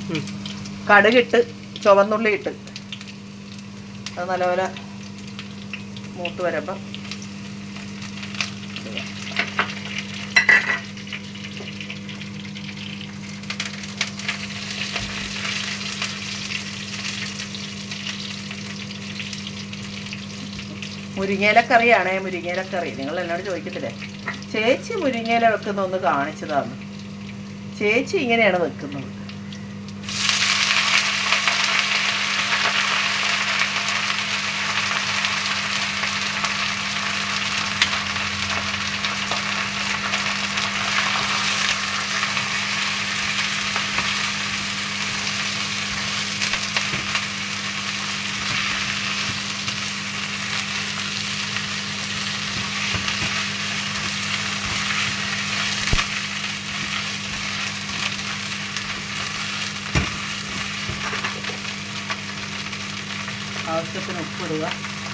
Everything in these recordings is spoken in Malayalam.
കടുകിട്ട് ചുവന്നുള്ളി ഇട്ട് അത് നല്ലപോലെ മൂത്ത് വരുമ്പം മുരിങ്ങയിലക്കറിയാണേ മുരിങ്ങയിലക്കറി നിങ്ങൾ എന്നോട് ചോദിക്കത്തില്ലേ ചേച്ചി മുരിങ്ങയില വെക്കുന്ന ഒന്ന് കാണിച്ചതാണ് ചേച്ചി ഇങ്ങനെയാണ് വെക്കുന്നത് ആവശ്യത്തിന് ഉപ്പിടുക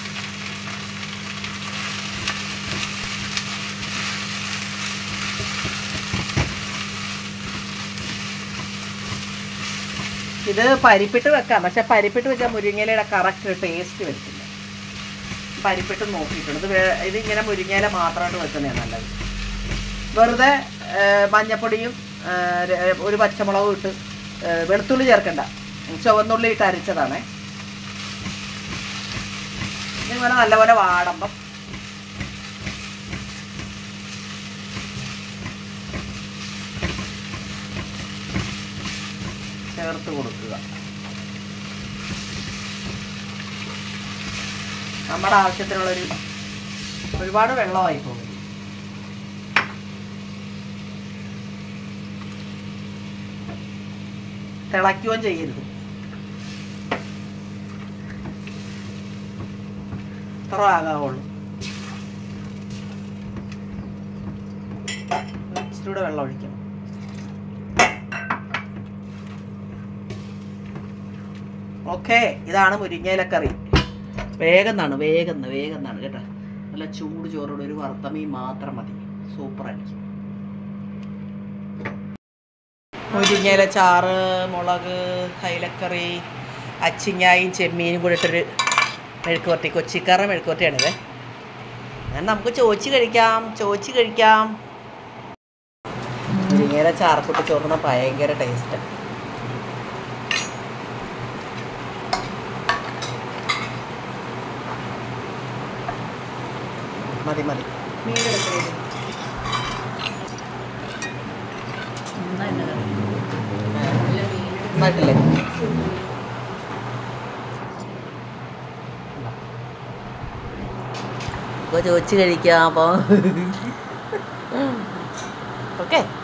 ഇത് പരിപ്പിട്ട് വെക്കാം പക്ഷെ പരിപ്പിട്ട് വെച്ചാൽ മുരിങ്ങയിലയുടെ കറക്റ്റ് ടേസ്റ്റ് വരത്തില്ല പരിപ്പിട്ട് നോക്കിയിട്ടുണ്ട് ഇത് വേ- ഇതിങ്ങനെ മുരിങ്ങയില മാത്രമായിട്ട് വെക്കുന്നതാണ് നല്ലത് വെറുതെ ആ, മഞ്ഞപ്പൊടിയും ആ, ര- ഒരു പച്ചമുളകും ഇട്ട് ആ, വെളുത്തുള്ളി ചേർക്കണ്ട ചുവന്നുള്ളി ഇട്ട് അരച്ചതാണേ ഇതുപോലെ നല്ലപോലെ വാടുമ്പം ചേർത്ത് കൊടുക്കുക നമ്മുടെ ആവശ്യത്തിനുള്ളൊരു ഒരുപാട് വെള്ളമായി പോകും തിളയ്ക്കുകയും ചെയ്യരുത് ഇത്ര ആകാവുള്ളൂ ഇച്ചിരി കൂടെ വെള്ളം ഒഴിക്കണം ഓക്കെ ഇതാണ് മുരിങ്ങയിലക്കറി വേഗം നാണ് വേഗം വേഗം നാണ് കേട്ടോ നല്ല ചൂട് ചോറോട് ഒരു വറുത്തമീൻ മാത്രം മതി സൂപ്പറായിരിക്കും മുരിങ്ങയില ചാറ് മുളക് കൈലക്കറി അച്ചിങ്ങായും ചെമ്മീനും കൂടി ഇട്ടൊരു മെഴുക്കുവരട്ടി കൊച്ചിക്കാരുടെ മെഴുക്കുവരട്ടിയാണിത് അങ്ങനെ നമുക്ക് ചോദിച്ച് കഴിക്കാം ചോദിച്ച് കഴിക്കാം മുരിങ്ങയില ചാറക്കുട്ടി ചോറിന് ഭയങ്കര ടേസ്റ്റ് മതി മതി നന്നായിട്ടില്ലേ അപ്പോൾ ചോദിച്ച് കഴിക്കാം അപ്പോൾ ഓക്കെ